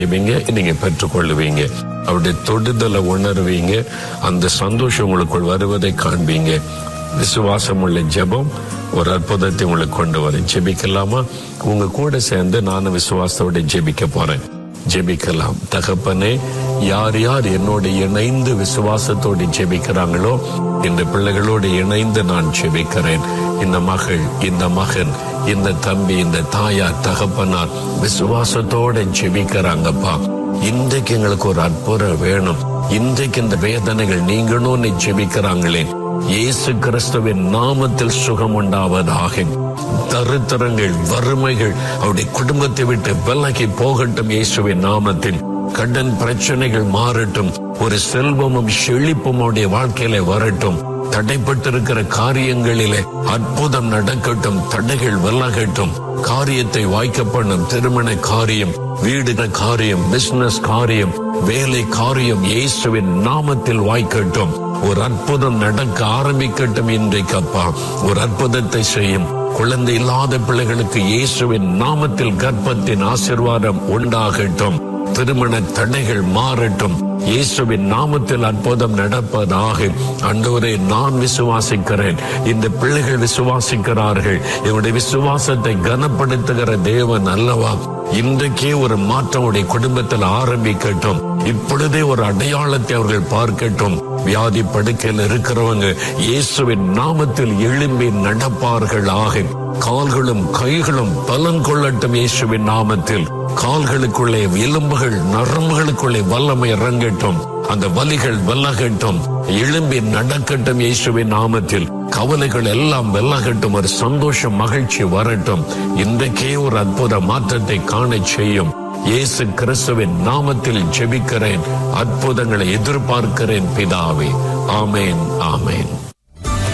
செய்வீங்க நீங்க பெற்றுக்கொள்ளுவீங்க அவருடைய தொடுதலை உணர்வீங்க அந்த சந்தோஷம் உங்களுக்குள் வருவதை காண்பீங்க விசுவாசம் உள்ள ஜெபம் ஒரு அற்புதத்தை உங்களுக்கு கொண்டு வரும் ஜெபிக்கலாமா உங்க கூட சேர்ந்து நானும் விசுவாசத்தோட ஜெபிக்க போறேன் ஜெபிக்கலாம் தகப்பனே யார் யார் என்னோடு இணைந்து விசுவாசத்தோடு ஜெபிக்கிறாங்களோ இந்த பிள்ளைகளோடு இணைந்து நான் ஜெபிக்கிறேன் இந்த மகள் இந்த மகன் இந்த தம்பி இந்த தாயார் தகப்பனார் விசுவாசத்தோட ஜெபிக்கிறாங்கப்பா இன்றைக்கு எங்களுக்கு ஒரு அற்புதம் வேணும் இன்றைக்கு இந்த வேதனைகள் நீங்கணும்னு ஜெபிக்கிறாங்களே இயேசு கிறிஸ்துவின் நாமத்தில் சுகம் உண்டாவதாக தருத்தரங்கள் வறுமைகள் அவருடைய குடும்பத்தை விட்டு விலகி போகட்டும் இயேசுவின் நாமத்தில் கடன் பிரச்சனைகள் மாறட்டும் ஒரு செல்வமும் செழிப்பும் அவருடைய வாழ்க்கையில வரட்டும் தடைப்பட்டிருக்கிற காரியங்களிலே அற்புதம் நடக்கட்டும் தடைகள் விலகட்டும் காரியத்தை வாய்க்க பண்ணும் திருமண காரியம் வீடு காரியம் பிசினஸ் காரியம் வேலை காரியம் இயேசுவின் நாமத்தில் வாய்க்கட்டும் ஒரு அற்புதம் நடக்க ஆரம்பிக்கட்டும் இன்றைக்கு அப்பா ஒரு அற்புதத்தை செய்யும் குழந்தை இல்லாத பிள்ளைகளுக்கு இயேசுவின் நாமத்தில் கர்ப்பத்தின் ஆசிர்வாதம் உண்டாகட்டும் திருமண தடைகள் மாறட்டும் இயேசுவின் நாமத்தில் அற்புதம் நடப்பதாக அன்றவரை நான் விசுவாசிக்கிறேன் இந்த பிள்ளைகள் விசுவாசிக்கிறார்கள் இவருடைய விசுவாசத்தை கனப்படுத்துகிற தேவன் அல்லவா இன்றைக்கே ஒரு மாற்றம் உடைய குடும்பத்தில் ஆரம்பிக்கட்டும் இப்பொழுதே ஒரு அடையாளத்தை அவர்கள் பார்க்கட்டும் வியாதி படுக்கையில் இருக்கிறவங்க இயேசுவின் நாமத்தில் எழும்பி நடப்பார்கள் ஆக கால்களும் கைகளும் பலன் கொள்ளட்டும் இயேசுவின் நாமத்தில் கால்களுக்குள்ளே எலும்புகள் நரம்புகளுக்குள்ளே வல்லமை இறங்கட்டும் அந்த வலிகள் விலகட்டும் எழும்பி நடக்கட்டும் இயேசுவின் நாமத்தில் கவலைகள் எல்லாம் விலகட்டும் ஒரு சந்தோஷம் மகிழ்ச்சி வரட்டும் இன்றைக்கே ஒரு அற்புத மாற்றத்தை காணச் செய்யும் இயேசு கிறிஸ்துவின் நாமத்தில் ஜெபிக்கிறேன் அற்புதங்களை எதிர்பார்க்கிறேன் பிதாவே ஆமேன் ஆமேன்